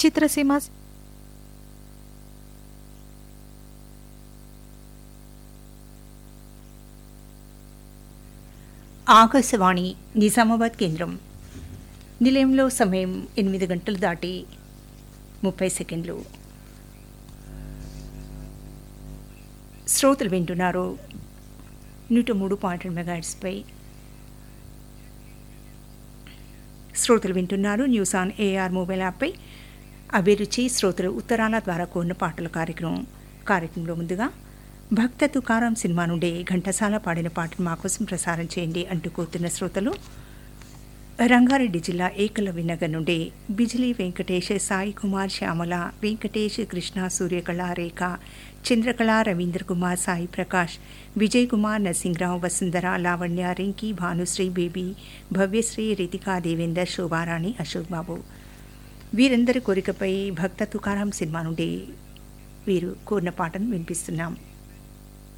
చిత్రసీమ ఆకాశవాణి నిజామాబాద్ కేంద్రం నిలయంలో సమయం ఎనిమిది గంటలు దాటి ముప్పై సెకండ్లు శ్రోతలు వింటున్నారు నూట మూడు పాయింట్ రెండు మెగాట్స్పై శ్రోతలు వింటున్నారు న్యూస్ ఆన్ ఏఆర్ మొబైల్ యాప్పై అభిరుచి శ్రోతలు ఉత్తరాల ద్వారా కోరిన పాటల కార్యక్రమం కార్యక్రమంలో ముందుగా భక్త తుకారం సినిమా నుండి ఘంటసాల పాడిన పాటను మా కోసం ప్రసారం చేయండి అంటూ కోరుతున్న శ్రోతలు రంగారెడ్డి జిల్లా ఏకలవ్య నగర్ నుండి బిజిలీ వెంకటేష్ సాయి కుమార్ శ్యామల వెంకటేష్ కృష్ణ సూర్యకళ రేఖ చంద్రకళ రవీంద్ర కుమార్ సాయి ప్రకాష్ విజయ్ కుమార్ నరసింహరావు వసుంధర లావణ్య రింకీ భానుశ్రీ బేబీ భవ్యశ్రీ రితికా దేవేందర్ శోభారాణి అశోక్ బాబు వీరందరి కోరికపై భక్త తుకారాం సినిమా నుండి వీరు కోరిన పాటను వినిపిస్తున్నాం